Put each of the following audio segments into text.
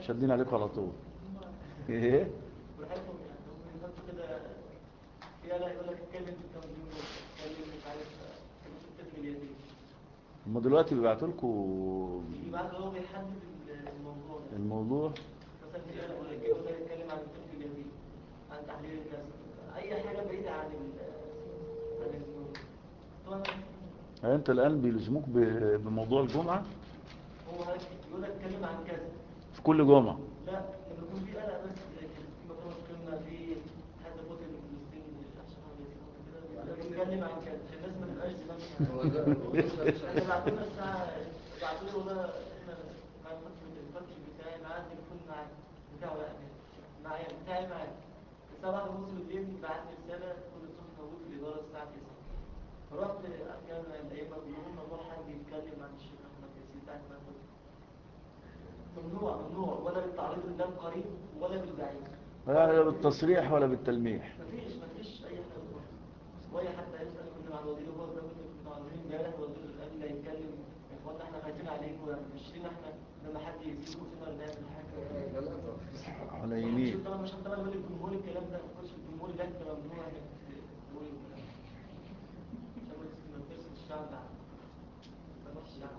شادين عليكم على طول ايه براحتهم يعني هم يحطوا كده يا لا يقول لك اتكلم في التنظيم اتكلم مش عارف كلمة الطفل اليتيم هم دلوقتي بيبعتوا لكم يجي بعد هو بيحدد الموضوع ده الموضوع مثلا في انا اقول لك يقول لك اتكلم عن الطفل اليتيم عن تحليل الكسر اي حاجه بعيده عن ال عن النور طبعا يعني انت الان بيلزموك ب- بموضوع الجمعة هو يقول لك اتكلم عن كذا في كل جمعة لا لما يكون في قلق بس في مكان قمه في حد قتل من فلسطين عشان هو اليتيم كده بيتكلم عن كذا عشان الناس ما تبقاش دماغها انا بعتولنا الساعه بعتولي والله احنا مع الفتش الفتش بتاعي معاه التليفون معايا بتاعه يعني معايا بتاعي معايا الساعه واحدة ونص بالليل بعت لي رساله كل الصبح موجود في الاداره الساعه 9 فرحت كان الايام بيقولوا ممنوع حد يتكلم عن الشيخ احمد ياسين بتاعت المنهج ممنوع ممنوع ولا بالتعريض قدام قريب ولا بالبعيد لا بالتصريح ولا بالتلميح مفيش مفيش اي حاجه خالص ولا حتى يسال كنا مع الوزير وهو ده كنا متعاونين امبارح الوزير قال لي هيتكلم يا اخوانا احنا خايفين عليكم يعني مش لينا احنا لما حد يسيبكم فينا ولا نعمل حاجه على يمين مش طبعا مش طبعا بقول للجمهور الكلام ده مش الجمهور ده انت ممنوع انك تقول الكلام ده. عشان ما تس- ما ترسل الشعب على ما تروحش الشعب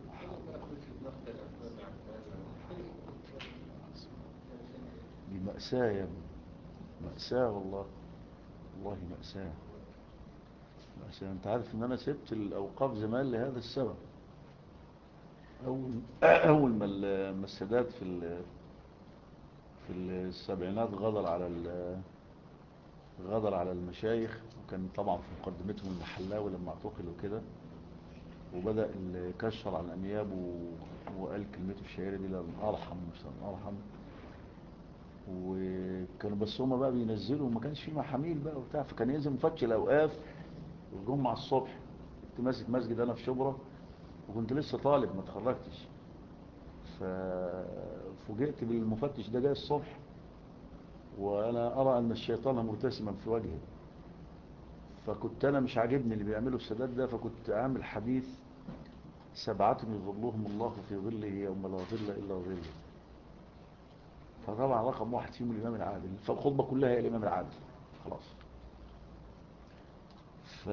دي مأساة يا ابني مأساة والله والله مأساة مأساة انت عارف ان انا سبت الاوقاف زمان لهذا السبب اول اول ما ال- ما السادات في ال- في السبعينات غدر على ال- غدر على المشايخ وكان طبعا في مقدمتهم المحلاوي لما اعتقل وكده وبدأ يكشر عن الأنياب و- وقال كلمته الشهيرة دي لن أرحم مش لن أرحم وكانوا بس هما بقى بينزلوا وما كانش في محاميل بقى وبتاع فكان ينزل مفتش الأوقاف الجمعة الصبح كنت ماسك مسجد أنا في شبرا وكنت لسه طالب ما اتخرجتش ففوجئت بالمفتش ده جاي الصبح وأنا أرى أن الشيطان مرتسما في وجهه فكنت أنا مش عاجبني اللي بيعمله السادات ده فكنت عامل حديث سبعة يظلهم الله في ظله يوم لا ظل إلا ظله فطبعا رقم واحد فيهم الإمام العادل فالخطبة كلها هي الإمام العادل خلاص ف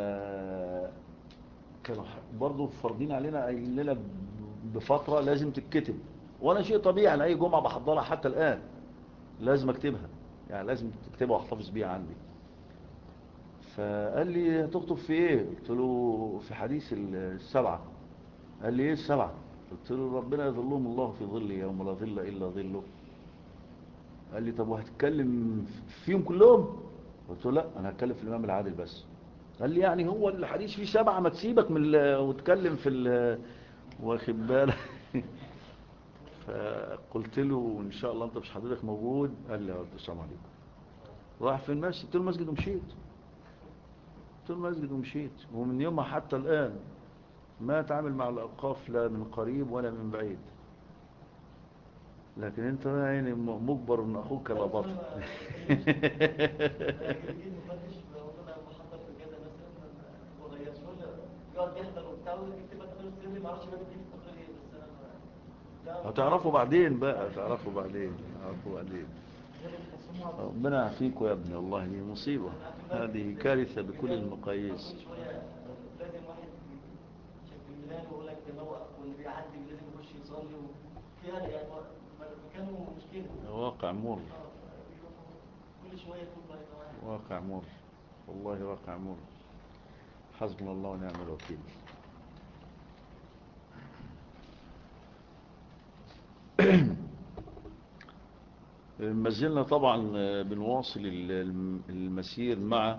كانوا برضه فرضين علينا قايلين لنا بفترة لازم تتكتب وانا شيء طبيعي انا اي جمعة بحضرها حتى الان لازم اكتبها يعني لازم تكتبها واحتفظ بيها عندي فقال لي هتخطب في ايه قلت له في حديث السبعة قال لي ايه السبعة قلت له ربنا يظلهم الله في ظله يوم لا ظل الا ظله قال لي طب وهتتكلم فيهم كلهم قلت له لا انا هتكلم في الامام العادل بس قال لي يعني هو الحديث فيه سبعة ما تسيبك من ال- وتكلم في ال- واخد بالك فقلت له ان شاء الله انت مش حضرتك موجود قال لي السلام عليكم راح في المسجد قلت له المسجد ومشيت قلت له المسجد ومشيت ومن يومها حتى الآن ما اتعامل مع الأوقاف لا من قريب ولا من بعيد لكن انت يعني م- مجبر ان اخوك لا بطل يجي مفتش والله انا بحضر في كذا مثلا ما بغيرش يقعد يحضر وبتاع ويكتب تقرير سري ما اعرفش بقى بيجيب التقرير ايه بس انا ما- لا هتعرفوا بعدين بقى هتعرفوا بعدين هتعرفوا بعدين غير الخصومة ربنا يعافيكم يا ابني والله دي مصيبة هذه كارثة بكل المقاييس كل شوية لازم واحد شاف الميلان ويقول لك ده موقف واللي بيعدي لازم يخش يصلي وفيها يعني مكانه مشكلة واقع مر آه، كل شوية يكون طيب واحد واقع مر والله واقع مر حسبنا الله ونعم الوكيل ما زلنا طبعا بنواصل ال- المسير مع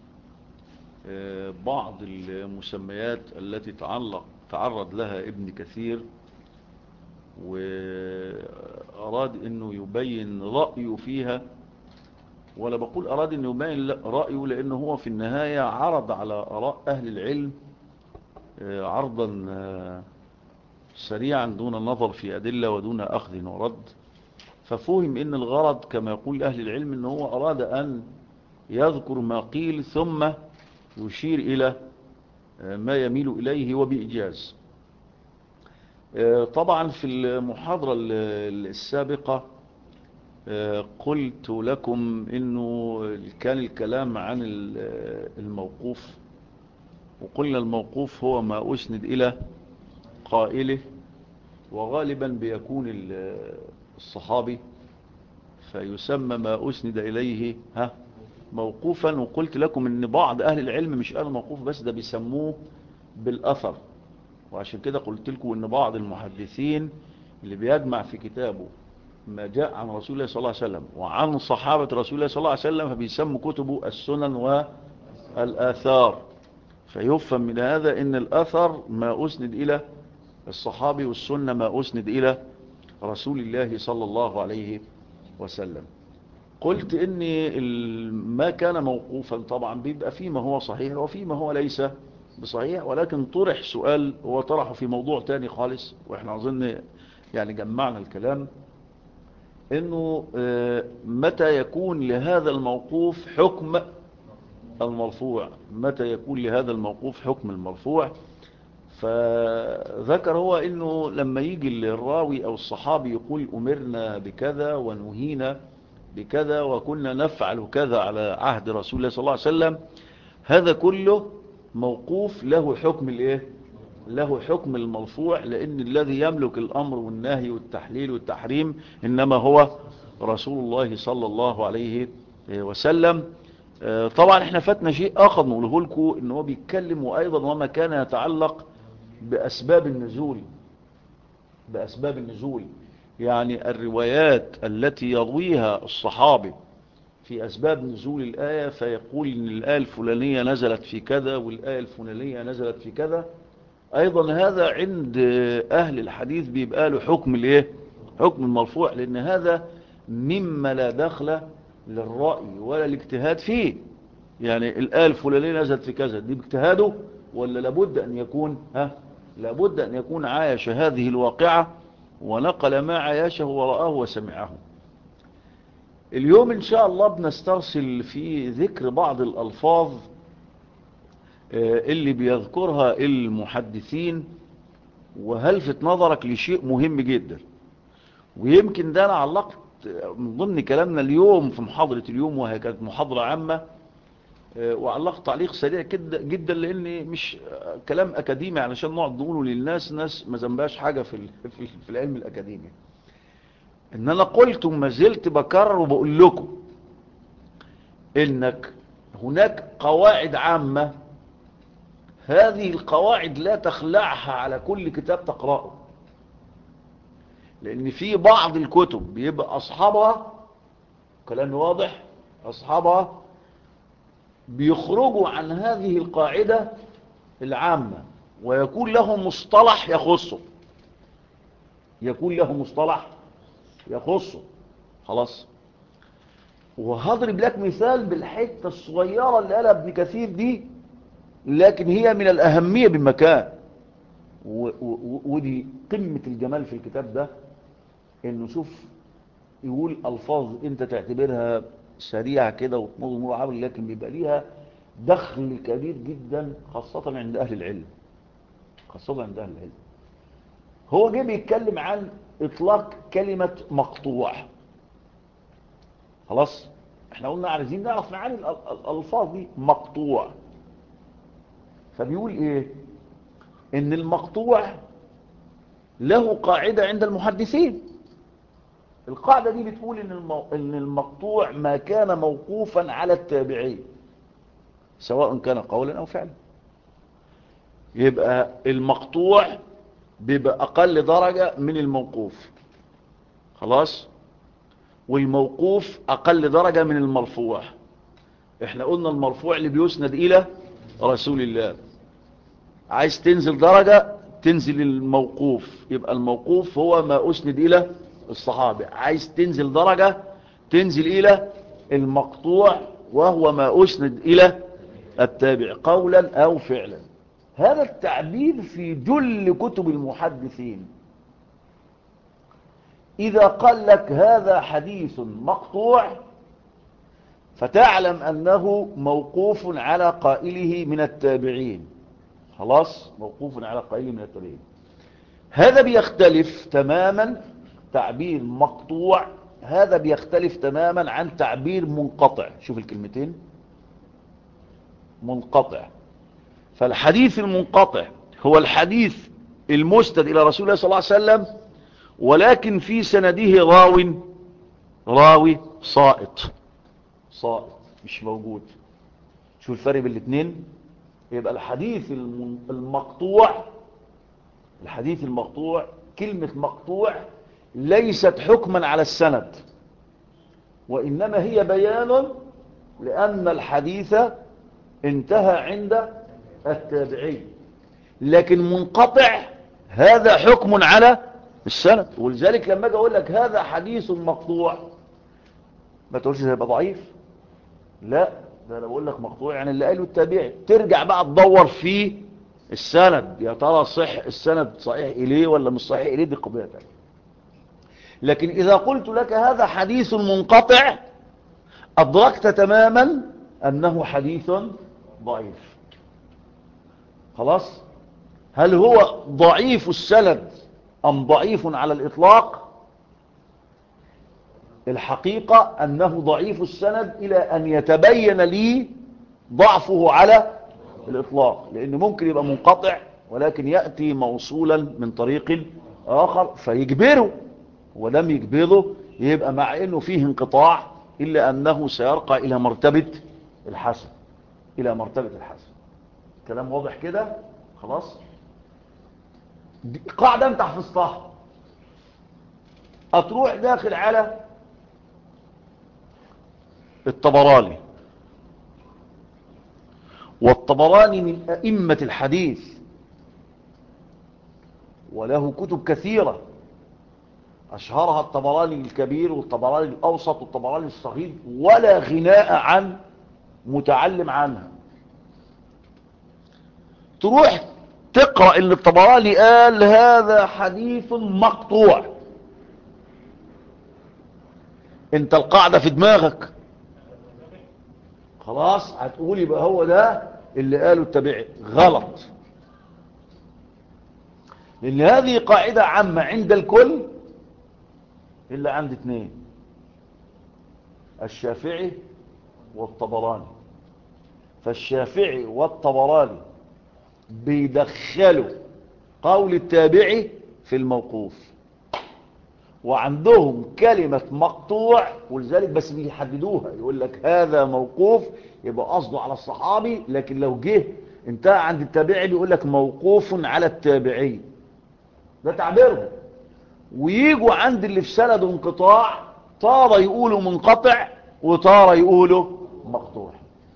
بعض المسميات التي تعلق تعرض لها ابن كثير وأراد أنه يبين رأيه فيها ولا بقول أراد أنه يبين رأيه لأنه هو في النهاية عرض على أراء أهل العلم عرضا سريعا دون النظر في أدلة ودون أخذ ورد ففهم ان الغرض كما يقول اهل العلم ان هو اراد ان يذكر ما قيل ثم يشير الى ما يميل اليه وبإيجاز آه، طبعا في المحاضرة ال- السابقة آه، قلت لكم انه كان الكلام عن ال- الموقوف وقلنا الموقوف هو ما اسند الى قائله وغالبا بيكون ال- الصحابي فيسمى ما اسند اليه ها موقوفا وقلت لكم ان بعض اهل العلم مش قالوا موقوف بس ده بيسموه بالاثر وعشان كده قلت لكم ان بعض المحدثين اللي بيجمع في كتابه ما جاء عن رسول الله صلى الله عليه وسلم وعن صحابة رسول الله صلى الله عليه وسلم فبيسموا كتبه السنن والآثار فيفهم من هذا ان الأثر ما أسند إلى الصحابي والسنة ما أسند إلى رسول الله صلى الله عليه وسلم قلت ان ال- ما كان موقوفا طبعا بيبقى فيما هو صحيح وفيما هو ليس بصحيح ولكن طرح سؤال هو طرحه في موضوع تاني خالص واحنا اظن يعني جمعنا الكلام انه آه، متى يكون لهذا الموقوف حكم المرفوع متى يكون لهذا الموقوف حكم المرفوع فذكر هو انه لما يجي الراوي او الصحابي يقول امرنا بكذا ونهينا بكذا وكنا نفعل كذا على عهد رسول الله صلى الله عليه وسلم هذا كله موقوف له حكم الايه له حكم المرفوع لان الذي يملك الامر والنهي والتحليل والتحريم انما هو رسول الله صلى الله عليه وسلم آه، طبعا احنا فاتنا شيء اخر نقوله لكم ان هو بيتكلم وايضا وما كان يتعلق باسباب النزول باسباب النزول يعني الروايات التي يرويها الصحابي في أسباب نزول الآية فيقول إن الآية الفلانية نزلت في كذا والآية الفلانية نزلت في كذا أيضا هذا عند أهل الحديث بيبقى له حكم الإيه؟ حكم المرفوع لأن هذا مما لا دخل للرأي ولا الاجتهاد فيه يعني الآية الفلانية نزلت في كذا دي باجتهاده ولا لابد أن يكون ها لابد أن يكون عايش هذه الواقعة ونقل ما عايشه ورآه وسمعه اليوم إن شاء الله بنسترسل في ذكر بعض الألفاظ آه، اللي بيذكرها المحدثين وهلفت نظرك لشيء مهم جدا ويمكن ده أنا علقت من ضمن كلامنا اليوم في محاضرة اليوم وهي كانت محاضرة عامة آه، وعلقت تعليق سريع جدا جدا لان مش آه، كلام اكاديمي علشان نقعد نقوله للناس ناس ما ذنبهاش حاجه في ال- في في العلم الاكاديمي ان انا قلت وما زلت بكرر وبقول لكم انك هناك قواعد عامه هذه القواعد لا تخلعها على كل كتاب تقراه لان في بعض الكتب بيبقى اصحابها كلام واضح اصحابها بيخرجوا عن هذه القاعدة العامة ويكون له مصطلح يخصه يكون له مصطلح يخصه خلاص وهضرب لك مثال بالحتة الصغيرة اللي قالها ابن كثير دي لكن هي من الأهمية بمكان و- و- ودي قمة الجمال في الكتاب ده انه شوف يقول ألفاظ انت تعتبرها سريعة كده وتمر مرور عبر لكن بيبقى ليها دخل كبير جدا خاصة عند أهل العلم خاصة عند أهل العلم هو جه بيتكلم عن إطلاق كلمة مقطوع خلاص احنا قلنا عايزين نعرف معاني ال- ال- الألفاظ دي مقطوع فبيقول ايه ان المقطوع له قاعدة عند المحدثين القاعدة دي بتقول إن, المو... إن المقطوع ما كان موقوفا على التابعين سواء كان قولا أو فعلا يبقى المقطوع بيبقى أقل درجة من الموقوف خلاص والموقوف أقل درجة من المرفوع احنا قلنا المرفوع اللي بيسند إلى رسول الله عايز تنزل درجة تنزل الموقوف يبقى الموقوف هو ما أسند إلى الصحابة عايز تنزل درجة تنزل إلى المقطوع وهو ما أسند إلى التابع قولا أو فعلا هذا التعبير في جل كتب المحدثين إذا قال لك هذا حديث مقطوع فتعلم أنه موقوف على قائله من التابعين خلاص موقوف على قائله من التابعين هذا بيختلف تماما تعبير مقطوع هذا بيختلف تماما عن تعبير منقطع شوف الكلمتين منقطع فالحديث المنقطع هو الحديث المسند إلى رسول الله صلى الله عليه وسلم ولكن في سنده راو راوي سائط سائط مش موجود شو الفرق بين الاثنين يبقى الحديث الم- المقطوع الحديث المقطوع كلمة مقطوع ليست حكما على السند وإنما هي بيان لأن الحديث انتهى عند التابعي لكن منقطع هذا حكم على السند ولذلك لما اجي اقول لك هذا حديث مقطوع ما تقولش ده يبقى ضعيف لا ده انا بقول لك مقطوع يعني اللي قاله التابعي ترجع بقى تدور في السند يا ترى صح السند صحيح اليه ولا مش صحيح اليه دي قضيه ثانيه لكن اذا قلت لك هذا حديث منقطع ادركت تماما انه حديث ضعيف خلاص هل هو ضعيف السند ام ضعيف على الاطلاق الحقيقة أنه ضعيف السند إلى أن يتبين لي ضعفه على الإطلاق لأنه ممكن يبقى منقطع ولكن يأتي موصولا من طريق آخر فيجبره ولم يجبره يبقى مع أنه فيه انقطاع إلا أنه سيرقى إلى مرتبة الحسن إلى مرتبة الحسن كلام واضح كده خلاص دي قاعدة انت حفظتها هتروح داخل على الطبراني والطبراني من أئمة الحديث وله كتب كثيرة أشهرها الطبراني الكبير والطبراني الأوسط والطبراني الصغير ولا غناء عن متعلم عنها تروح تقرأ اللي الطبراني قال هذا حديث مقطوع انت القاعدة في دماغك خلاص هتقول يبقى هو ده اللي قاله التابعي غلط لان هذه قاعدة عامة عند الكل الا عند اثنين الشافعي والطبراني فالشافعي والطبراني بيدخلوا قول التابعي في الموقوف وعندهم كلمة مقطوع ولذلك بس بيحددوها يقول لك هذا موقوف يبقى قصده على الصحابي لكن لو جه انتهى عند التابعي بيقول لك موقوف على التابعي ده تعبيرهم ويجوا عند اللي في سند انقطاع طار يقولوا منقطع وطار يقولوا مقطوع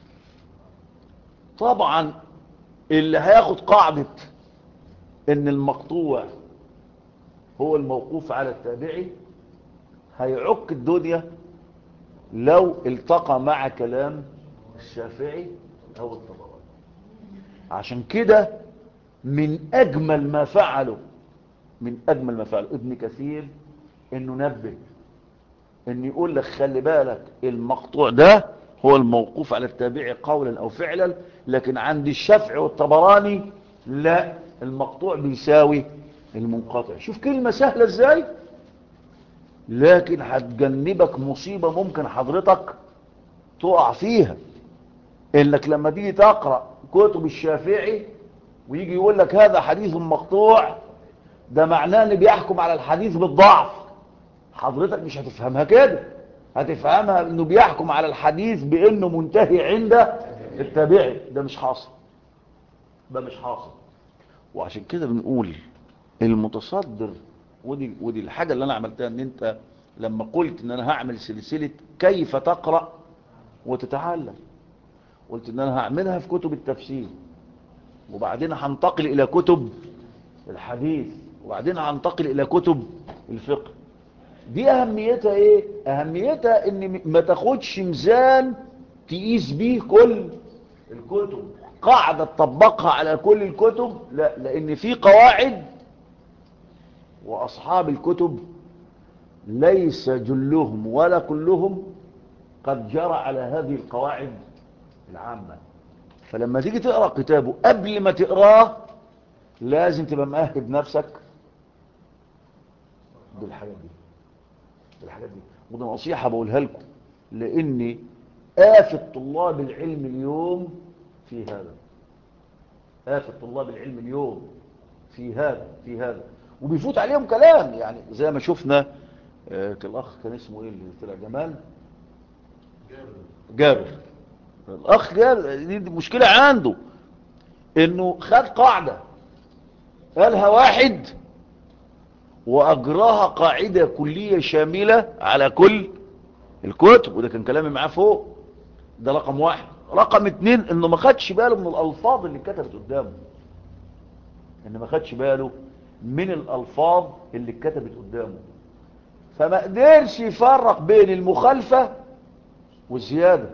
طبعا اللي هياخد قاعدة ان المقطوع هو الموقوف على التابعي هيعك الدنيا لو التقى مع كلام الشافعي او الطبراني عشان كده من اجمل ما فعله من اجمل ما فعله ابن كثير انه نبه ان يقول لك خلي بالك المقطوع ده هو الموقوف على التابعي قولا او فعلا لكن عند الشافعي والطبراني لا المقطوع بيساوي المنقطع شوف كلمة سهلة ازاي لكن هتجنبك مصيبة ممكن حضرتك تقع فيها انك لما تيجي تقرأ كتب الشافعي ويجي يقول لك هذا حديث مقطوع ده معناه ان بيحكم على الحديث بالضعف حضرتك مش هتفهمها كده هتفهمها انه بيحكم على الحديث بانه منتهي عند التابعي ده مش حاصل ده مش حاصل وعشان كده بنقول المتصدر ودي, ودي الحاجة اللي انا عملتها ان انت لما قلت ان انا هعمل سلسلة كيف تقرأ وتتعلم قلت ان انا هعملها في كتب التفسير وبعدين هنتقل الى كتب الحديث وبعدين هنتقل الى كتب الفقه دي اهميتها ايه اهميتها ان ما تاخدش ميزان تقيس بيه كل الكتب قاعدة تطبقها على كل الكتب لا لان في قواعد واصحاب الكتب ليس جلهم ولا كلهم قد جرى على هذه القواعد العامة فلما تيجي تقرأ كتابه قبل ما تقراه لازم تبقى مأهب نفسك بالحاجات دي بالحاجات دي وده نصيحة بقولها لكم لأن آفة طلاب العلم اليوم في هذا آفة طلاب العلم اليوم في هذا في هذا وبيفوت عليهم كلام يعني زي ما شفنا آه الأخ كان اسمه إيه اللي طلع جمال جابر الأخ جابر دي دي مشكلة عنده إنه خد قاعدة قالها واحد وأجراها قاعدة كلية شاملة على كل الكتب وده كان كلامي معاه فوق ده رقم واحد رقم اتنين انه ما خدش باله من الالفاظ اللي اتكتبت قدامه انه ما خدش باله من الالفاظ اللي اتكتبت قدامه فما قدرش يفرق بين المخالفة والزيادة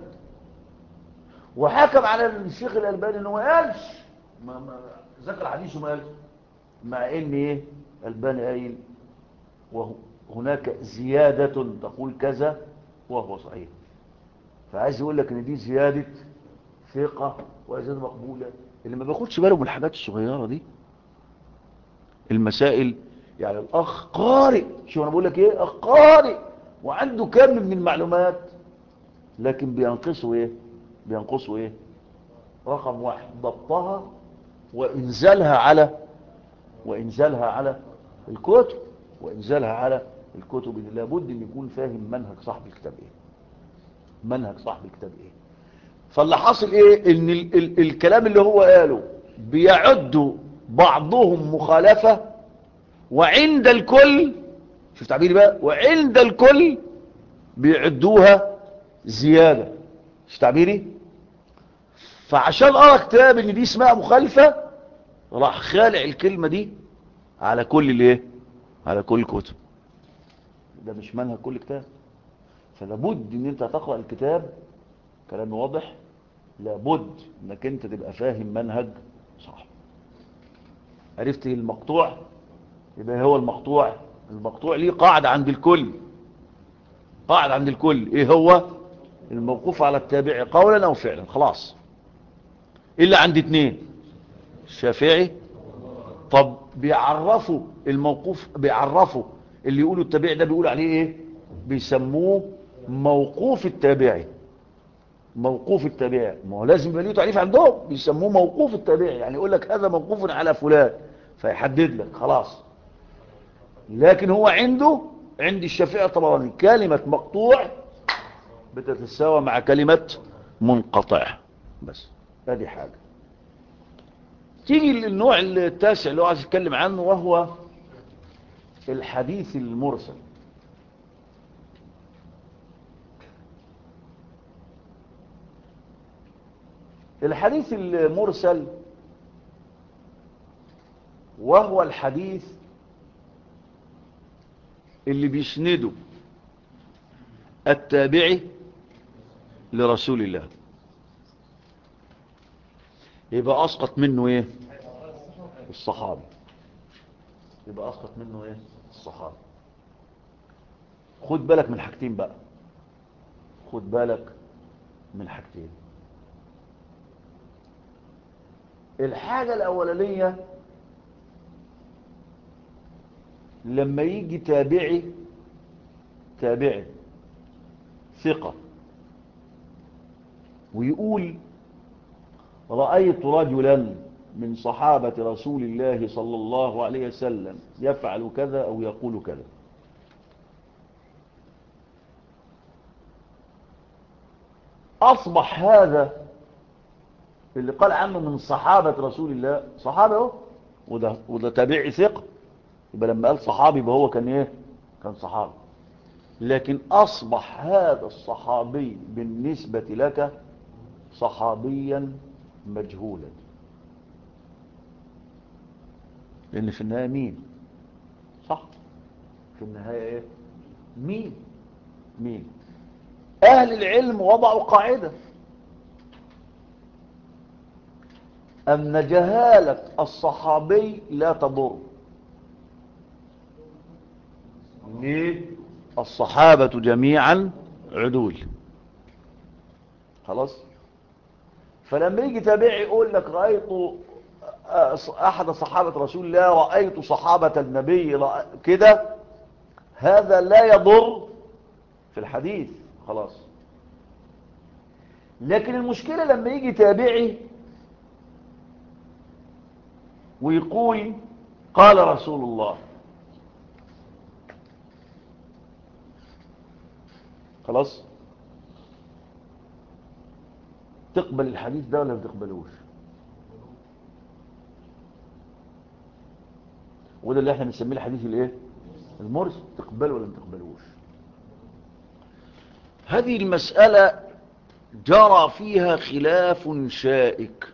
وحكم على الشيخ الألباني انه ما قالش ما ما ذكر حديثه ما قالش مع ان ايه الباني قايل وهناك زيادة تقول كذا وهو صحيح فعايز يقول لك ان دي زيادة ثقة وزيادة مقبولة اللي ما بياخدش باله من الحاجات الصغيرة دي المسائل يعني الاخ قارئ شو انا بقول لك ايه اخ قارئ وعنده كم من المعلومات لكن بينقصه ايه بينقصه ايه رقم واحد ضبطها وانزالها على وانزالها على الكتب وانزالها على الكتب اللي لابد ان يكون فاهم منهج صاحب الكتاب ايه منهج صاحب الكتاب ايه فاللي حاصل ايه ان ال ال الكلام اللي هو قاله بيعد بعضهم مخالفة وعند الكل شوف تعبيري بقى وعند الكل بيعدوها زيادة شوف تعبيري فعشان ارى كتاب ان دي اسمها مخالفة راح خالع الكلمة دي على كل الايه على كل كتب ده مش منهج كل كتاب فلابد ان انت تقرأ الكتاب كلام واضح لابد انك انت تبقى فاهم منهج صح عرفت المقطوع يبقى هو المقطوع المقطوع ليه قاعدة عند الكل قاعدة عند الكل ايه هو الموقوف على التابع قولا او فعلا خلاص الا عند اتنين الشافعي طب بيعرفوا الموقوف بيعرفوا اللي يقولوا التابع ده بيقول عليه ايه بيسموه موقوف التابعي موقوف التابعي ما هو لازم يبقى ليه تعريف عندهم بيسموه موقوف التابعي يعني يقول لك هذا موقوف على فلان فيحدد لك خلاص لكن هو عنده عند الشافعي طبعا كلمة مقطوع بتتساوى مع كلمة منقطع بس هذه حاجة تيجي للنوع التاسع اللي هو عايز يتكلم عنه وهو الحديث المرسل الحديث المرسل وهو الحديث اللي بيسنده التابعي لرسول الله يبقى أسقط منه ايه الصحابي يبقى أسقط منه ايه الصحابي خد بالك من حاجتين بقى خد بالك من حاجتين الحاجة الأولانية لما يجي تابعي تابعي ثقة ويقول رأيت رجلا من صحابة رسول الله صلى الله عليه وسلم يفعل كذا أو يقول كذا أصبح هذا اللي قال عنه من صحابة رسول الله صحابة اهو وده, وده تابعي ثقة يبقى لما قال صحابي يبقى هو كان ايه كان صحابي لكن أصبح هذا الصحابي بالنسبة لك صحابيا مجهولا لأن في النهاية مين صح في النهاية ايه مين مين أهل العلم وضعوا قاعدة أن جهالة الصحابي لا تضر ليه الصحابة جميعا عدول خلاص فلما يجي تابعي يقول لك رأيت أحد صحابة رسول الله رأيت صحابة النبي كده هذا لا يضر في الحديث خلاص لكن المشكلة لما يجي تابعي ويقول قال رسول الله خلاص تقبل الحديث ده ولا ما تقبلوش وده اللي احنا بنسميه الحديث الايه المرسل تقبله ولا ما تقبلوش هذه المسألة جرى فيها خلاف شائك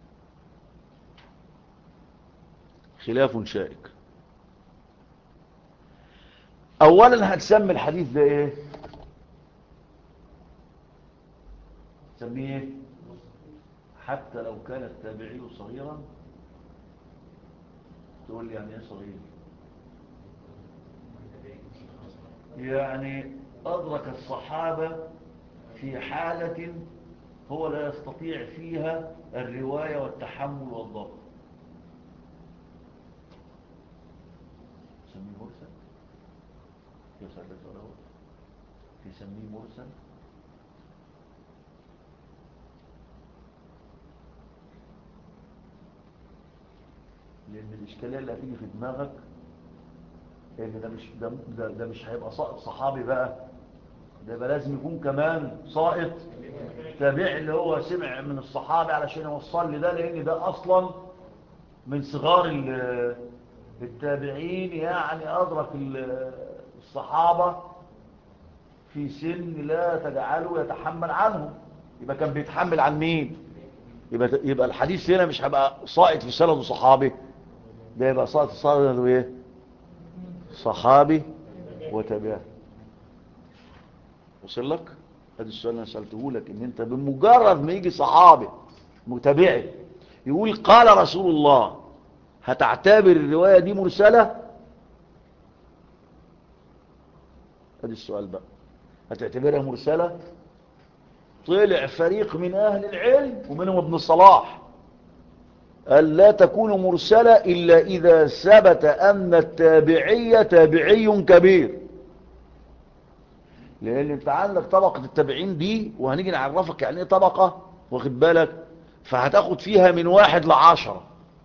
خلاف شائك اولا هتسمي الحديث ده ايه تسميه ايه حتى لو كان التابعي صغيرا تقول لي يعني ايه صغير يعني أدرك الصحابة في حالة هو لا يستطيع فيها الرواية والتحمل والضبط تسميه مرسل يسأل لك سؤال تسميه مرسل لأن الإشكالية اللي هتيجي في دماغك ان ده مش ده, ده, ده مش هيبقى ساقط صحابي بقى ده يبقى لازم يكون كمان ساقط تابع اللي هو سمع من الصحابي علشان يوصل لي ده لان ده اصلا من صغار التابعين يعني ادرك الصحابه في سن لا تجعله يتحمل عنهم يبقى كان بيتحمل عن مين يبقى يبقى الحديث هنا مش هيبقى ساقط في سند صحابي ده يبقى ساقط في سند ايه صحابي وتابعه وصل لك هذا السؤال اللي انا سالته لك ان انت بمجرد ما يجي صحابي متابعي يقول قال رسول الله هتعتبر الروايه دي مرسله هذا السؤال بقى هتعتبرها مرسله طلع فريق من اهل العلم ومنهم ابن صلاح قال لا تكون مرسلة إلا إذا ثبت أن التابعية تابعي كبير لأن انت عندك طبقة التابعين دي وهنيجي نعرفك يعني ايه طبقة واخد بالك فهتاخد فيها من واحد لعشرة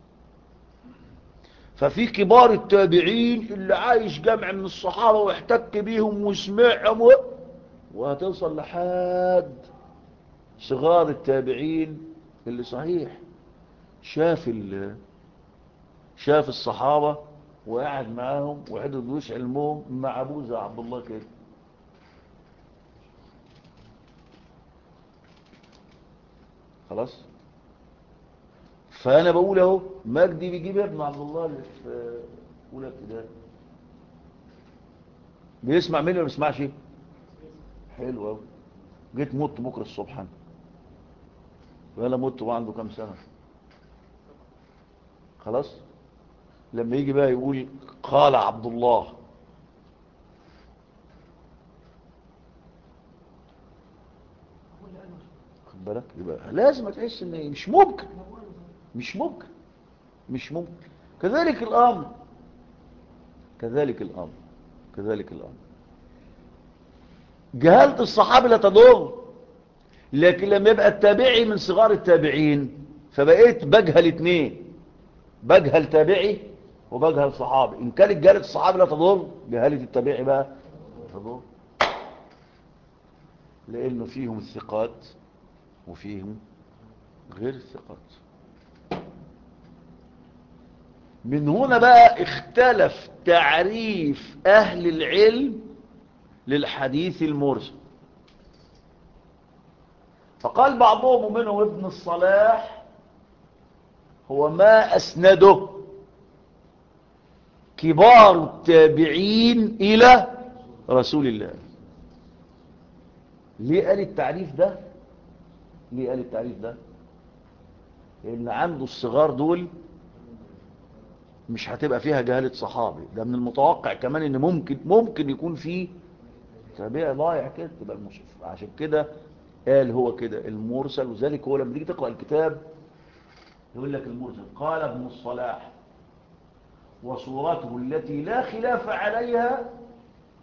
ففي كبار التابعين اللي عايش جمع من الصحابة واحتك بيهم وسمعهم وهتوصل لحد صغار التابعين اللي صحيح شاف شاف الصحابة وقعد معاهم وحدوا دروس علمهم مع ابوه زي عبد الله كده خلاص فانا بقول اهو مجدي بيجيب ابن عبد الله اللي في اولى ابتدائي بيسمع مني ولا ما بيسمعش حلو قوي جيت مت بكره الصبح انا ولا مت وعنده كام سنه خلاص لما يجي بقى يقول قال عبد الله خد بالك يبقى لازم تحس ان مش ممكن مش ممكن مش ممكن كذلك الامر كذلك الامر كذلك الامر جهالة الصحابة لا تضر لكن لما يبقى التابعي من صغار التابعين فبقيت بجهل اتنين بجهل تابعي وبجهل صحابي ان كانت جهالة الصحابي لا تضر جهالة التابعي بقى تضر لانه فيهم الثقات وفيهم غير الثقات من هنا بقى اختلف تعريف اهل العلم للحديث المرسل فقال بعضهم ومنهم ابن الصلاح هو ما أسنده كبار التابعين إلى رسول الله ليه قال التعريف ده ليه قال التعريف ده لأن عنده الصغار دول مش هتبقى فيها جهالة صحابي ده من المتوقع كمان ان ممكن ممكن يكون فيه تابع ضايع كده تبقى المشرف عشان كده قال هو كده المرسل وذلك هو لما تيجي تقرأ الكتاب يقول لك المرسل قال ابن الصلاح وصورته التي لا خلاف عليها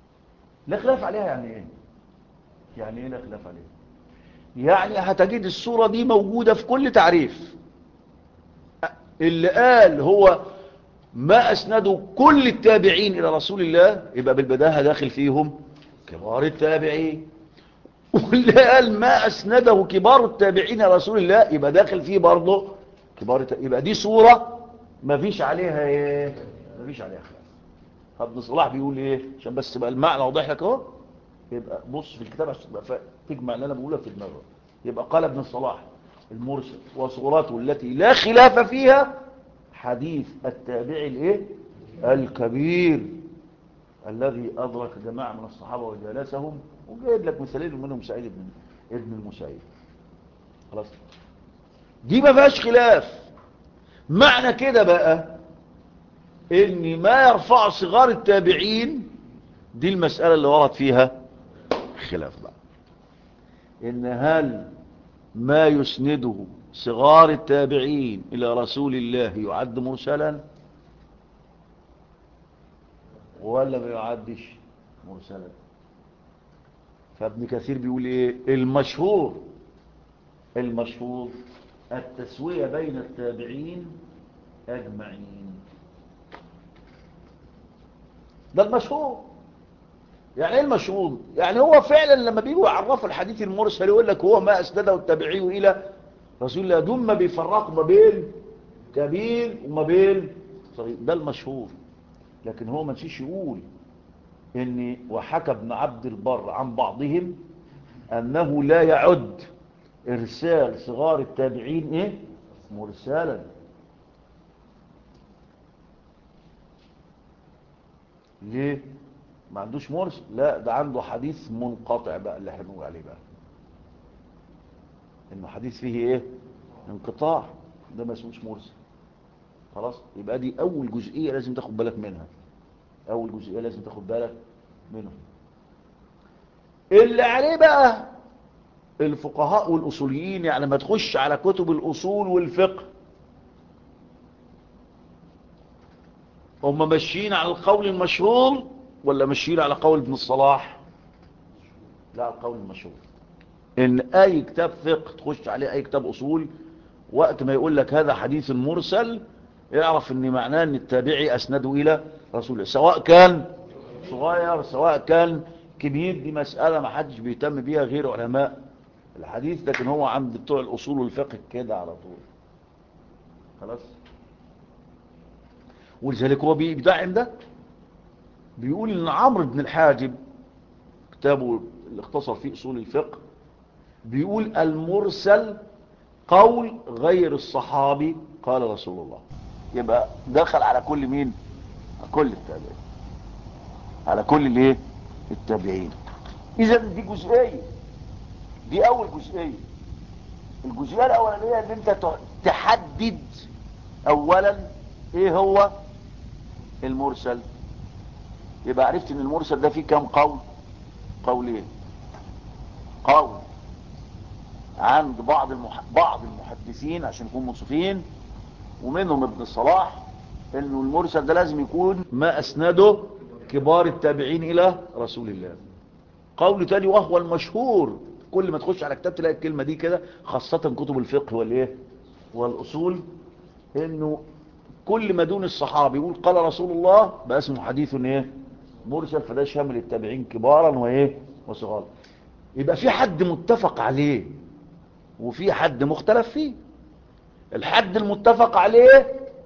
لا خلاف عليها يعني ايه يعني ايه لا خلاف عليها يعني هتجد الصورة دي موجودة في كل تعريف اللي قال هو ما أسندوا كل التابعين إلى رسول الله يبقى بالبداهة داخل فيهم كبار التابعين واللي قال ما أسنده كبار التابعين إلى رسول الله يبقى داخل فيه برضه كبار التابعين يبقى دي صورة ما فيش عليها ايه ما فيش عليها خلاف ابن صلاح بيقول ايه عشان بس تبقى المعنى واضح لك اهو يبقى بص في الكتاب عشان تبقى تجمع اللي انا بقوله في دماغك يبقى قال ابن صلاح المرسل وصورته التي لا خلاف فيها حديث التابع الايه الكبير الذي ادرك جماعه من الصحابه وجالسهم وجايب لك مثالين منهم سعيد بن ابن المسيب خلاص دي ما فيهاش خلاف معنى كده بقى ان ما يرفع صغار التابعين دي المسألة اللي ورد فيها خلاف بقى ان هل ما يسنده صغار التابعين الى رسول الله يعد مرسلا ولا ما يعدش مرسلا فابن كثير بيقول ايه المشهور المشهور التسوية بين التابعين أجمعين ده المشهور يعني ايه المشهور يعني هو فعلا لما بيجوا يعرفوا الحديث المرسل يقول لك هو ما أسنده التابعي إلى رسول الله دون ما بيفرقوا ما بين كبير وما بين صغير ده المشهور لكن هو ما نسيش يقول ان وحكى ابن عبد البر عن بعضهم أنه لا يعد إرسال صغار التابعين إيه؟ مرسالا ليه؟ ما عندوش مرسل لا ده عنده حديث منقطع بقى اللي احنا بنقول عليه بقى انه حديث فيه ايه انقطاع ده ما اسموش مرسل خلاص يبقى دي اول جزئية لازم تاخد بالك منها اول جزئية لازم تاخد بالك منها اللي عليه بقى الفقهاء والأصوليين يعني ما تخش على كتب الأصول والفقه هم ماشيين على القول المشهور ولا ماشيين على قول ابن الصلاح لا القول المشهور ان اي كتاب فقه تخش عليه اي كتاب اصول وقت ما يقول لك هذا حديث مرسل يعرف ان معناه ان التابعي اسنده الى رسول الله سواء كان صغير سواء كان كبير دي مسألة ما حدش بيهتم بيها غير علماء الحديث لكن هو عند بتوع الأصول والفقه كده على طول خلاص ولذلك هو بيدعم ده بيقول ان عمرو بن الحاجب كتابه اللي اختصر فيه أصول الفقه بيقول المرسل قول غير الصحابي قال رسول الله يبقى دخل على كل مين على كل التابعين على كل الايه التابعين اذا دي جزئيه دي اول جزئيه الجزئيه الاولانيه ان انت تحدد اولا ايه هو المرسل يبقى عرفت ان المرسل ده فيه كام قول قولين قول عند بعض المح... بعض المحدثين عشان نكون منصفين ومنهم ابن الصلاح انه المرسل ده لازم يكون ما اسنده كبار التابعين الى رسول الله قول تاني وهو المشهور كل ما تخش على كتاب تلاقي الكلمة دي كده خاصة كتب الفقه والايه والاصول انه كل ما دون الصحابي يقول قال رسول الله بقى اسمه حديث ايه مرسل فده شامل التابعين كبارا وايه وصغارا يبقى في حد متفق عليه وفي حد مختلف فيه الحد المتفق عليه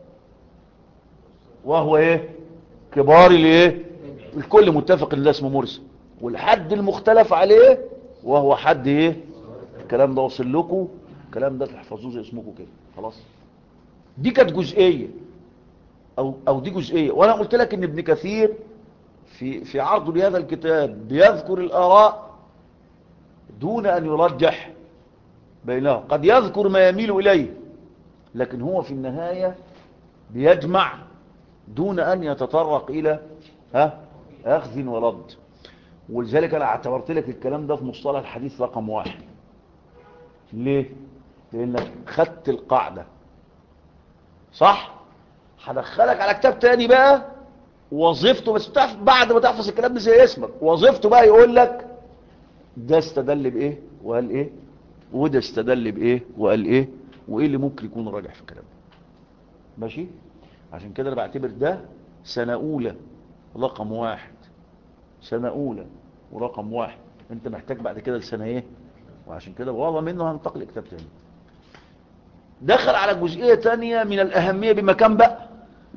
وهو ايه كبار الايه الكل متفق ان ده اسمه مرسل والحد المختلف عليه وهو حد ايه الكلام ده وصل لكم الكلام ده تحفظوه زي اسمكم كده خلاص دي كانت جزئيه او او دي جزئيه وانا قلت لك ان ابن كثير في في عرضه لهذا الكتاب بيذكر الاراء دون ان يرجح بينهم قد يذكر ما يميل اليه لكن هو في النهايه بيجمع دون ان يتطرق الى ها اخذ ورد ولذلك انا اعتبرت لك الكلام ده في مصطلح الحديث رقم واحد ليه لانك خدت القاعدة صح هدخلك على كتاب تاني بقى وظيفته بس بتعرف بعد ما تحفظ الكلام ده زي اسمك وظيفته بقى يقول لك ده استدل بايه وقال ايه وده استدل بايه وقال ايه وايه اللي ممكن يكون راجح في كلامه ماشي عشان كده انا بعتبر ده سنة اولى رقم واحد سنة اولى ورقم واحد انت محتاج بعد كده لسنة ايه وعشان كده والله منه هننتقل لكتاب تاني دخل على جزئية تانية من الأهمية بمكان بقى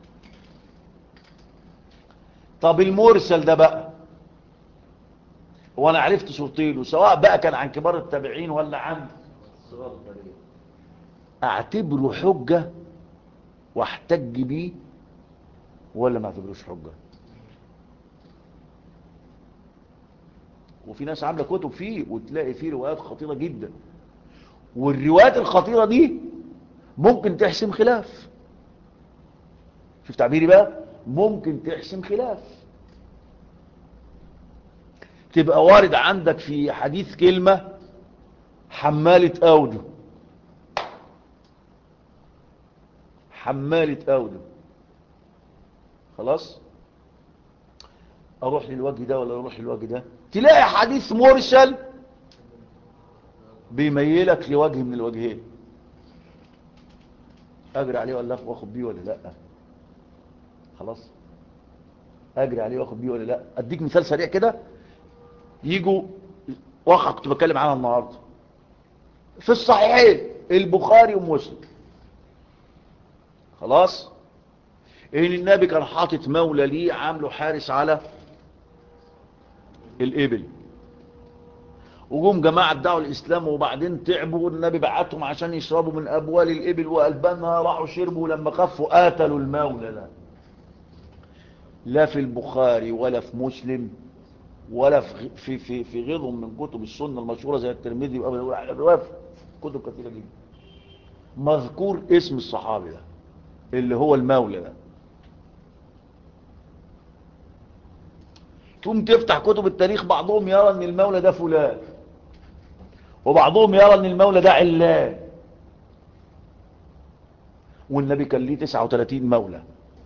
طب المرسل ده بقى وانا عرفت صورتين سواء بقى كان عن كبار التابعين ولا عن صغار التابعين اعتبره حجة واحتج بيه ولا ما اعتبروش حجة وفي ناس عاملة كتب فيه وتلاقي فيه روايات خطيرة جدا والروايات الخطيرة دي ممكن تحسم خلاف شوف تعبيري بقى ممكن تحسم خلاف تبقى وارد عندك في حديث كلمة حمالة أوجه حمالة أوجه خلاص أروح للوجه ده ولا أروح للوجه ده تلاقي حديث مرسل بيميلك لوجه من الوجهين أجري عليه ولا واخد بيه ولا لا خلاص أجري عليه واخد بيه ولا لا أديك مثال سريع كده يجوا واقع كنت بتكلم عنها النهارده في الصحيحين البخاري ومسلم خلاص ان النبي كان حاطط مولى ليه عامله حارس على الابل وجم جماعة دعوا الإسلام وبعدين تعبوا والنبي بعتهم عشان يشربوا من أبوال الإبل وألبانها راحوا شربوا لما خفوا قاتلوا المولى ده لا في البخاري ولا في مسلم ولا في في في, في غيرهم من كتب السنة المشهورة زي الترمذي وفي كتب كثيرة جدا مذكور اسم الصحابي ده اللي هو المولى ده ثم تفتح كتب التاريخ بعضهم يرى ان المولى ده فلان وبعضهم يرى ان المولى ده علان والنبي كان ليه 39 مولى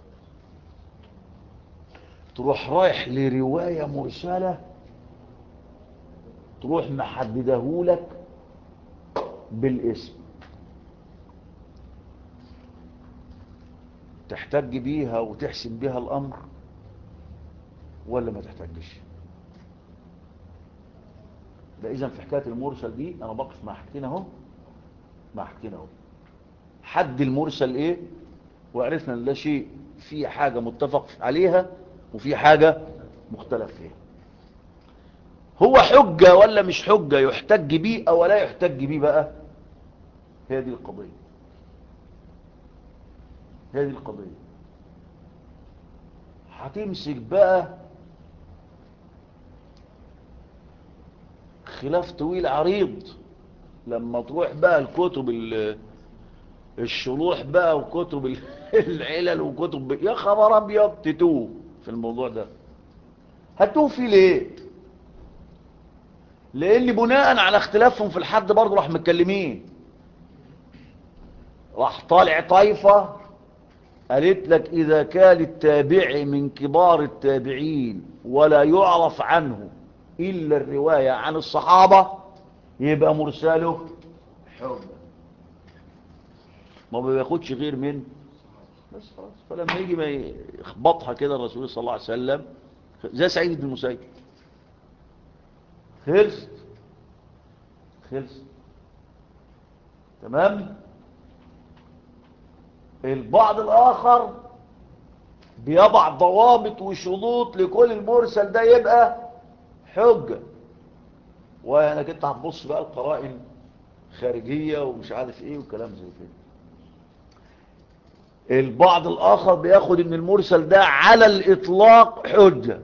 تروح رايح لرواية مرسلة تروح محددهولك بالاسم تحتج بيها وتحسن بيها الأمر ولا ما تحتاجش ده إذا في حكاية المرسل دي أنا بقف مع حاجتين اهو مع حاجتين اهو حد المرسل إيه وعرفنا ان ده شيء في حاجة متفق عليها وفي حاجة مختلف فيها هو حجة ولا مش حجة يحتج بيه أو لا يحتج بيه بقى هي دي القضية هي دي القضية هتمسك بقى خلاف طويل عريض لما تروح بقى الكتب الشروح بقى وكتب العلل وكتب يا خبر ابيض تتوه في الموضوع ده هتوه فيه ليه لان بناء على اختلافهم في الحد برضه راح متكلمين راح طالع طايفة قالت لك اذا كان التابعي من كبار التابعين ولا يعرف عنه الا الرواية عن الصحابة يبقى مرسله حجة ما بياخدش غير من بس خلاص فلما يجي ما يخبطها كده الرسول صلى الله عليه وسلم زي سعيد بن المسيب خلصت خلصت تمام البعض الآخر بيضع ضوابط وشروط لكل المرسل ده يبقى حجة وانا كنت هتبص بقى القرائن خارجية ومش عارف ايه وكلام زي كده البعض الآخر بياخد ان المرسل ده على الإطلاق حجة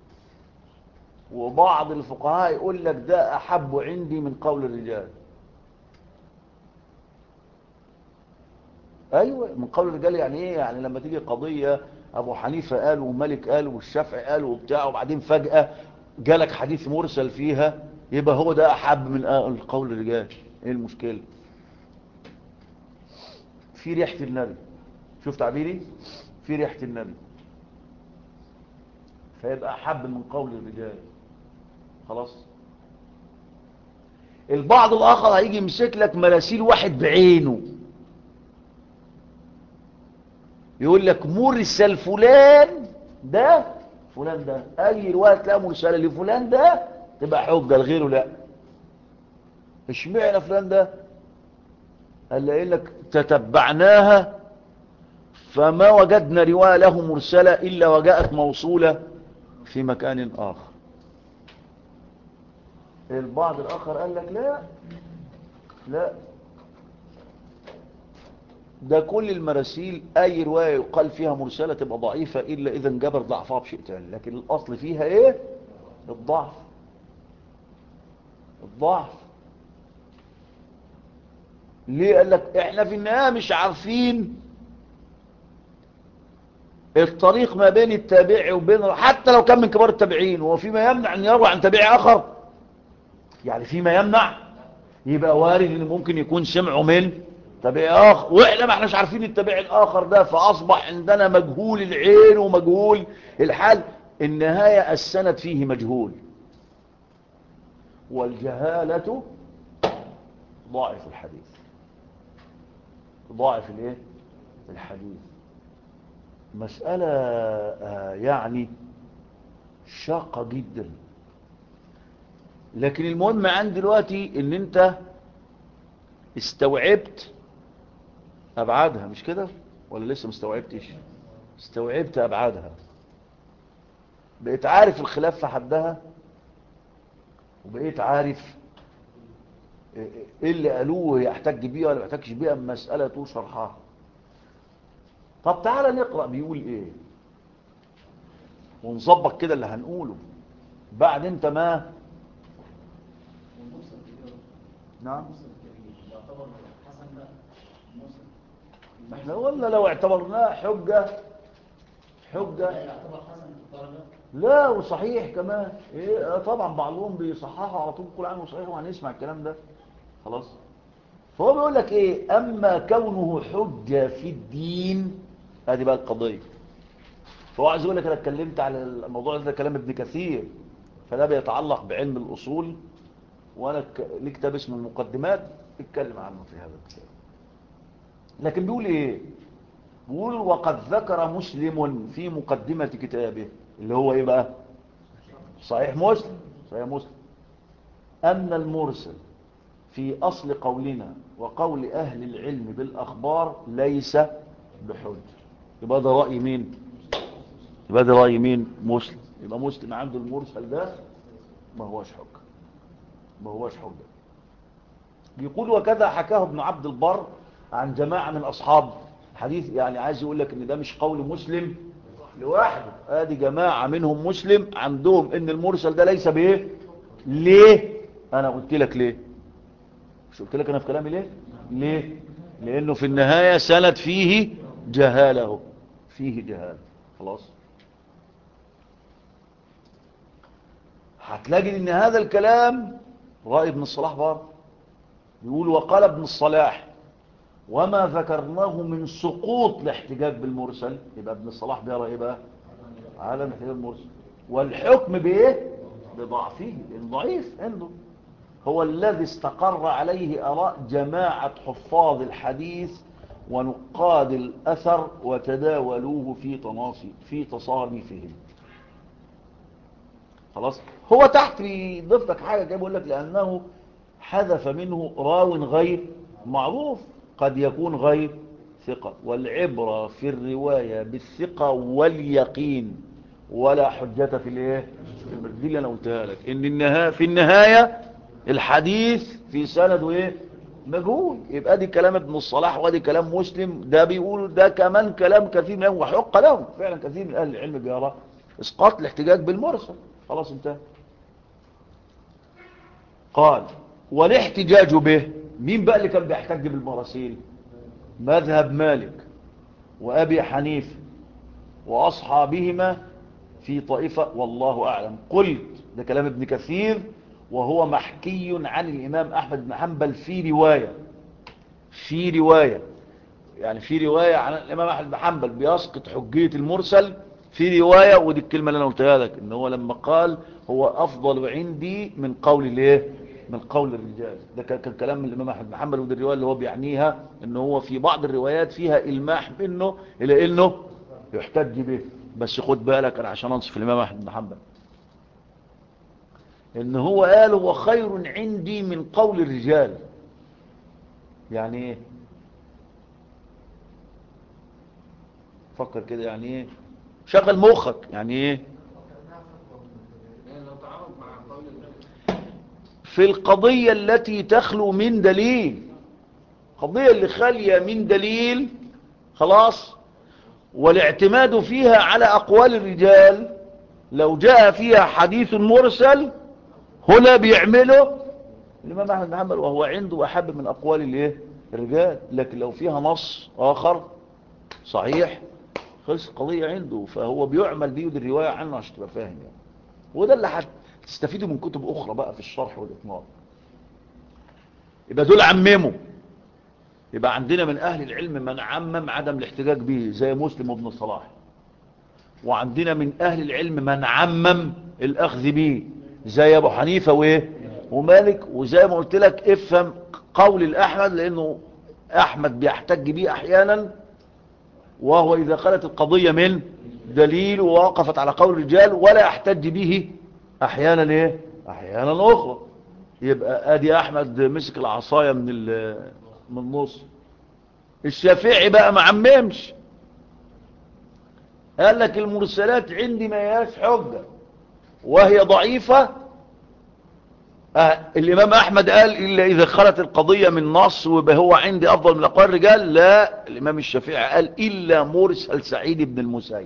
وبعض الفقهاء يقول لك ده أحب عندي من قول الرجال أيوة من قول الرجال يعني إيه يعني لما تيجي قضية أبو حنيفة قال ومالك قال والشافعي قال وبتاع وبعدين فجأة جالك حديث مرسل فيها يبقى هو ده أحب من قول الرجال إيه المشكلة في ريحة النبي شوف تعبيري في ريحة النبي فيبقى أحب من قول الرجال خلاص البعض الآخر هيجي يمسك لك مراسيل واحد بعينه يقول لك مرسل فلان ده فلان ده أي رواية تلاقي مرسلة لفلان ده تبقى حجة لغيره لا اشمعنى فلان ده قال لي لك تتبعناها فما وجدنا رواية له مرسلة إلا وجاءت موصولة في مكان آخر البعض الآخر قال لك لا لا ده كل المراسيل أي رواية يقال فيها مرسلة تبقى ضعيفة إلا إذا انجبر ضعفها بشيء تاني لكن الأصل فيها إيه الضعف الضعف ليه قال لك احنا في النهاية مش عارفين الطريق ما بين التابعي وبين حتى لو كان من كبار التابعين هو فيما يمنع ان يروى عن تابعي اخر يعني فيما يمنع يبقى وارد ان ممكن يكون سمعه من تابعي اخر واحنا ما احناش عارفين التابعي الاخر ده فاصبح عندنا مجهول العين ومجهول الحال النهاية السند فيه مجهول والجهالة ضعف الحديث ضعف الايه الحديث مسألة آه يعني شاقة جدا لكن المهم عندي دلوقتي ان انت استوعبت ابعادها مش كده ولا لسه مستوعبتش استوعبت ابعادها بقيت عارف الخلاف في حدها وبقيت عارف ايه اللي قالوه يحتاج بيه ولا ما يحتاجش بيه مسألة طول شرحها طب تعالى نقرأ بيقول ايه ونظبط كده اللي هنقوله بعد انت ما نعم ما احنا قلنا لو اعتبرناه حجة حجة لا وصحيح كمان ايه طبعا بعضهم بيصححوا على طول كل عنه صحيح وهنسمع الكلام ده خلاص فهو بيقول لك ايه اما كونه حجة في الدين هذه بقى القضية فهو عايز يقول لك انا اتكلمت على الموضوع ده كلام ابن كثير فده بيتعلق بعلم الاصول وانا ليه كتاب اسمه المقدمات اتكلم عنه في هذا الكتاب لكن بيقول ايه بيقول وقد ذكر مسلم في مقدمة كتابه اللي هو ايه بقى صحيح مسلم صحيح مسلم ان المرسل في اصل قولنا وقول اهل العلم بالاخبار ليس بحجة يبقى ده رأي مين يبقى ده رأي مين مسلم يبقى مسلم عنده المرسل ده ما هوش حجة ما هوش حجة بيقول وكذا حكاه ابن عبد البر عن جماعة من أصحاب حديث يعني عايز يقول لك ان ده مش قول مسلم لوحده ادي جماعة منهم مسلم عندهم ان المرسل ده ليس بايه ليه انا قلت لك ليه مش قلت لك انا في كلامي ليه ليه لانه في النهاية سند فيه جهاله فيه جهال خلاص هتلاقي ان هذا الكلام رأي ابن الصلاح بار يقول وقال ابن الصلاح وما ذكرناه من سقوط الاحتجاج بالمرسل يبقى ابن الصلاح بيرى ايه بقى على الاحتجاج بالمرسل والحكم بايه بضعفه ضعيف عنده هو الذي استقر عليه اراء جماعة حفاظ الحديث ونقاد الاثر وتداولوه في تناصي في تصانيفهم خلاص هو تحت بيضيف لك حاجه جاي بيقول لك لانه حذف منه راو غير معروف قد يكون غير ثقة والعبرة في الرواية بالثقة واليقين ولا حجة في الايه دي اللي انا قلتها لك ان النهاية في النهاية الحديث في سند ايه مجهول يبقى دي كلام ابن الصلاح وادي كلام مسلم ده بيقول ده كمان كلام كثير منهم وحق لهم فعلا كثير من اهل العلم بيرى اسقاط الاحتجاج بالمرسل خلاص انتهى قال والاحتجاج به مين بقى اللي كان بيحتج بالمراسيل مذهب مالك وأبي حنيفة وأصحابهما في طائفة والله أعلم قلت ده كلام ابن كثير وهو محكي عن الإمام أحمد بن حنبل في رواية في رواية يعني في رواية عن الإمام أحمد بن حنبل بيسقط حجية المرسل في رواية ودي الكلمة اللي انا قلتها لك ان هو لما قال هو افضل عندي من قول الايه من قول الرجال ده كان كان كلام الامام احمد بن حنبل ودي الرواية اللي هو بيعنيها ان هو في بعض الروايات فيها الماح منه الى انه يحتج به بس خد بالك انا عشان انصف الامام احمد بن حنبل ان هو قال هو خير عندي من قول الرجال يعني ايه فكر كده يعني ايه شغل مخك يعني ايه يعني لو تعارض مع قول النبي في القضية التي تخلو من دليل القضية اللي خالية من دليل خلاص والاعتماد فيها على أقوال الرجال لو جاء فيها حديث مرسل هنا بيعمله الإمام أحمد بن حنبل وهو عنده أحب من أقوال الايه الرجال لكن لو فيها نص آخر صحيح خلص القضية عنده فهو بيعمل بيه ودي الرواية عنه عشان تبقى فاهم يعني وده اللي هتستفيدوا من كتب أخرى بقى في الشرح والإطمار يبقى دول عمموا يبقى عندنا من أهل العلم من عمم عدم الاحتجاج به زي مسلم وابن صلاح وعندنا من أهل العلم من عمم الأخذ به زي أبو حنيفة وإيه ومالك وزي ما قلت لك افهم قول الأحمد لأنه أحمد بيحتج به أحيانا وهو إذا خلت القضية من دليل ووقفت على قول الرجال ولا يحتج به أحيانا إيه أحيانا أخرى يبقى أدي أحمد مسك العصاية من ال- من النص الشافعي بقى ما عممش قال لك المرسلات عندي ما هياش حجة وهي ضعيفة آه الإمام أحمد قال إلا إذا خلت القضية من نص ويبقى هو عندي أفضل من أقوال الرجال لا الإمام الشافعي قال إلا مرسل سعيد بن المسيب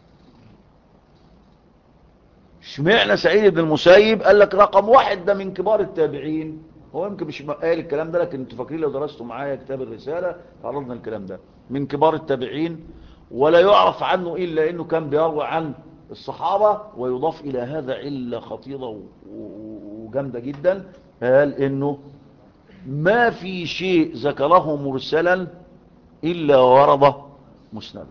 اشمعنى سعيد بن المسيب قال لك رقم واحد ده من كبار التابعين هو يمكن مش قايل الكلام ده لكن انتوا فاكرين لو درستوا معايا كتاب الرسالة تعرضنا الكلام ده من كبار التابعين ولا يعرف عنه إلا أنه كان بيروي عن الصحابة ويضاف إلى هذا علة خطيرة و- و- وجامدة جدا قال أنه ما في شيء ذكره مرسلا إلا ورد مسندا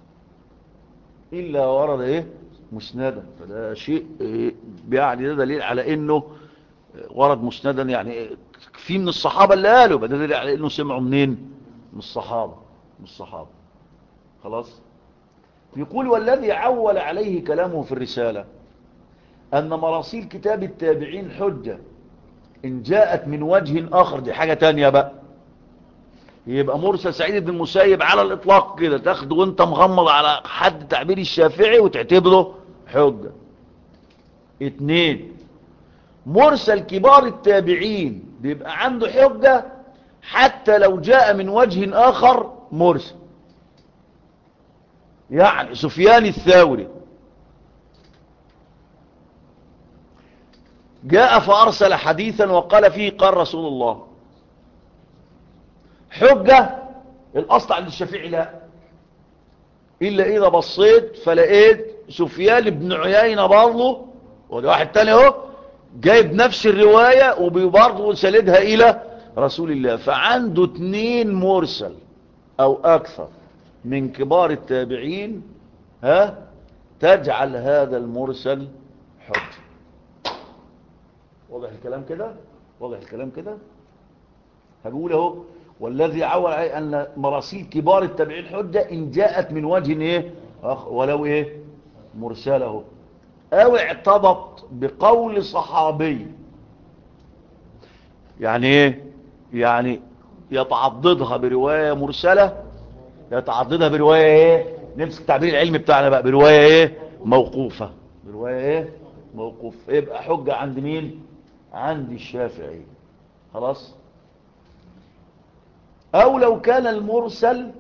إلا ورد إيه مسندا فده شيء إيه يعني ده دليل على أنه ورد مسندا يعني في من الصحابة اللي قالوا ده دليل على أنه سمعوا منين من الصحابة من الصحابة خلاص يقول والذي عول عليه كلامه في الرسالة أن مراسيل كتاب التابعين حجة إن جاءت من وجه آخر دي حاجة تانية بقى يبقى مرسل سعيد بن المسيب على الإطلاق كده تاخده وانت مغمض على حد تعبير الشافعي وتعتبره حجة اتنين مرسل كبار التابعين بيبقى عنده حجة حتى لو جاء من وجه آخر مرسل يعني سفيان الثوري جاء فأرسل حديثا وقال فيه قال رسول الله حجة الأصل عند الشافعي لا إلا إذا بصيت فلقيت سفيان بن عيينة برضه وده واحد تاني اهو جايب نفس الرواية وبرضه سندها إلى رسول الله فعنده اتنين مرسل أو أكثر من كبار التابعين ها تجعل هذا المرسل حجة واضح الكلام كده واضح الكلام كده هقول اهو والذي عول عليه ان مراسيل كبار التابعين حجة ان جاءت من وجه ايه أخ ولو ايه مرسله او اعتبط بقول صحابي يعني ايه يعني يتعضدها برواية مرسلة يتعضدها برواية ايه نمسك التعبير العلمي بتاعنا بقى برواية ايه موقوفة برواية ايه موقوف يبقى حجة عند مين عند الشافعي خلاص او لو كان المرسل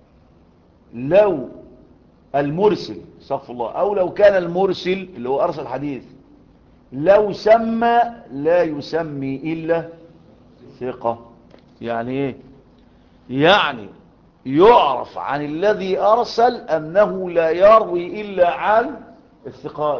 لو المرسل صف الله او لو كان المرسل اللي هو ارسل حديث لو سمى لا يسمي الا ثقة يعني ايه يعني يعرف عن الذي أرسل أنه لا يروي إلا عن الثقات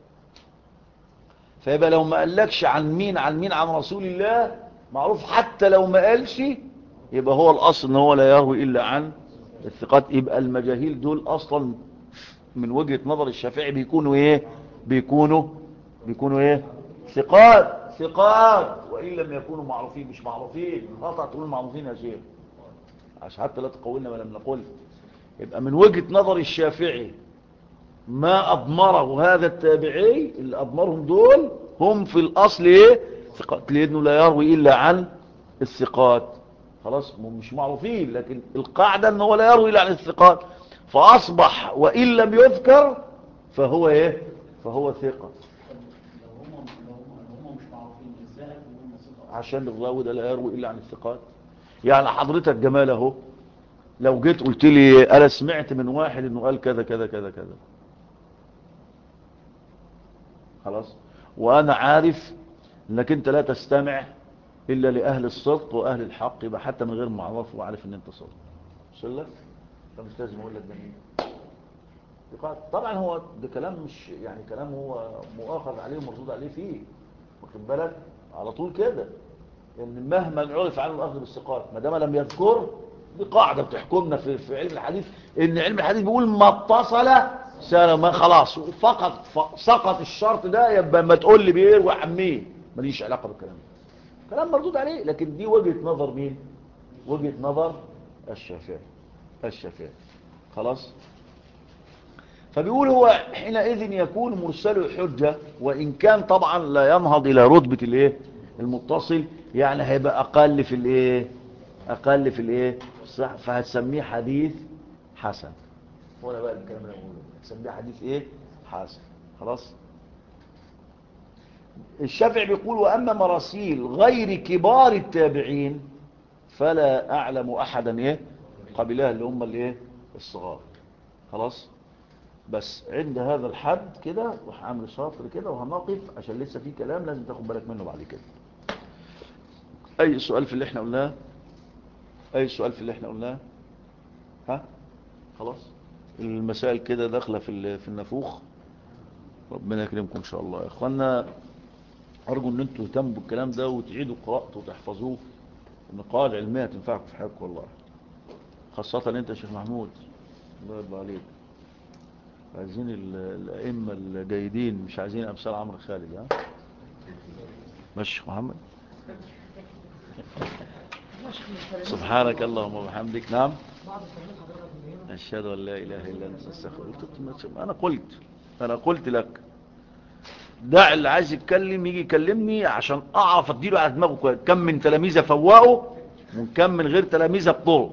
فيبقى لو ما قالكش عن مين عن مين عن رسول الله معروف حتى لو ما قالش يبقى هو الأصل أنه هو لا يروي إلا عن الثقات يبقى المجاهيل دول أصلا من وجهة نظر الشافعي بيكونوا ايه بيكونوا بيكونوا ايه ثقات ثقات وإن لم يكونوا معروفين مش معروفين خطأ تقول معروفين يا شيخ عشان حتى لا تقولنا ما لم نقل يبقى من وجهة نظر الشافعي ما أضمره هذا التابعي اللي أضمرهم دول هم في الأصل إيه ثقات لأنه لا يروي إلا عن الثقات خلاص هم مش معروفين لكن القاعدة أنه لا يروي إلا عن الثقات فأصبح وإن لم يذكر فهو إيه فهو ثقة لو هم لو هم لو هم مش معروفين ازاي قالوا ان هم ثقه عشان الراوي ده لا يروي إلا عن الثقات يعني حضرتك جمال اهو لو جيت قلت لي أنا سمعت من واحد إنه قال كذا كذا كذا كذا خلاص وأنا عارف إنك أنت لا تستمع إلا لأهل الصدق وأهل الحق يبقى حتى من غير ما أعرفه وعارف إن أنت صادق وصل لك فمش لازم أقول لك ده مين ثقات. طبعا هو ده كلام مش يعني كلام هو مؤاخذ عليه ومردود عليه فيه واخد بالك على طول كده ان مهما عرف عنه الاخذ بالثقات ما دام لم يذكر دي قاعده بتحكمنا في في علم الحديث ان علم الحديث بيقول ما اتصل سلم ما خلاص فقط ف- سقط الشرط ده يبقى ما تقول لي بيروي عن مين ماليش علاقه بالكلام ده كلام مردود عليه لكن دي وجهه نظر مين وجهه نظر الشافعي الشافعي خلاص فبيقول هو حينئذ يكون مرسله حجة وإن كان طبعا لا ينهض إلى رتبة الايه المتصل يعني هيبقى أقل في الايه أقل في الايه صح فهتسميه حديث حسن هو ده بقى الكلام اللي أنا بقوله هتسميه حديث ايه حسن خلاص الشافعي بيقول وأما مراسيل غير كبار التابعين فلا أعلم أحدا ايه قبلها اللي هم الايه الصغار خلاص بس عند هذا الحد كده روح عامل شاطر كده وهنقف عشان لسه في كلام لازم تاخد بالك منه بعد كده اي سؤال في اللي احنا قلناه اي سؤال في اللي احنا قلناه ها خلاص المسائل كده داخله في ال- في النافوخ ربنا يكرمكم ان شاء الله يا اخوانا ارجو ان انتوا تهتموا بالكلام ده وتعيدوا قراءته وتحفظوه ان قواعد علميه تنفعكم في حياتكم والله خاصه انت يا شيخ محمود الله يرضى عليك عايزين ال- الأئمة الجيدين مش عايزين أمثال عمرو خالد ها ماشي محمد سبحانك اللهم وبحمدك نعم أشهد أن لا إله إلا أنت أستغفرك أنا قلت أنا قلت لك دع اللي عايز يتكلم يجي يكلمني عشان أعرف أديله على دماغه كويس كم من تلاميذ فوقه وكم من غير تلاميذ بطرق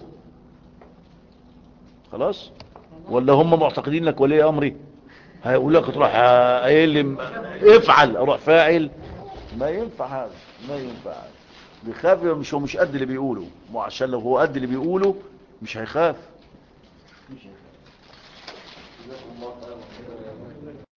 خلاص ولا هم معتقدين لك ولي امري هيقول لك تروح قايل لي افعل اروح فاعل ما ينفع هذا ما ينفع هذا بيخاف مش هو مش قد اللي بيقوله مو عشان لو هو قد اللي بيقوله مش هيخاف مش هيخاف